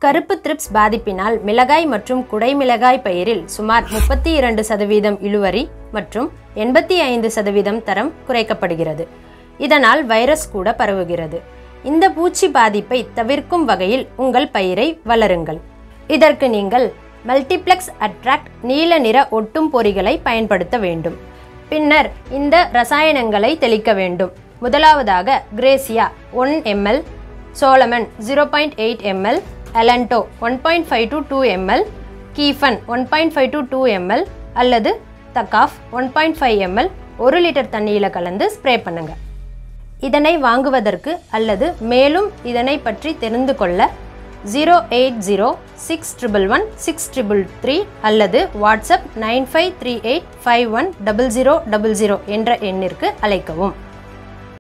கருப்பு த்ரிப்ஸ் பாதிப்பினால் மிளகாய் மற்றும் குடைமிளகாய் பயிரில் சுமார் முப்பத்தி இரண்டு சதவீதம் இழுவரி மற்றும் எண்பத்தி ஐந்து சதவீதம் தரம் குறைக்கப்படுகிறது இதனால் வைரஸ் கூட பரவுகிறது இந்த பூச்சி பாதிப்பை தவிர்க்கும் வகையில் உங்கள் பயிரை வளருங்கள் இதற்கு நீங்கள் மல்டிப்ளெக்ஸ் அட்ராக்ட் நீல நிற ஒட்டும் பொறிகளை பயன்படுத்த வேண்டும் பின்னர் இந்த ரசாயனங்களை தெளிக்க வேண்டும் முதலாவதாக Gracia one ML Solomon zero point eight ML Alanto one point five to two ML Keefun one point five to two ML அல்லது Takaf one point five ML ஒரு லிட்டர் தண்ணியில் கலந்து ஸ்ப்ரே பண்ணுங்கள் இதனை வாங்குவதற்கு அல்லது மேலும் இதனை பற்றி தெரிந்து கொள்ள zero eight zero six triple one six triple three அல்லது WhatsApp nine five three eight five one double zero double zero என்ற எண்ணிற்கு அழைக்கவும்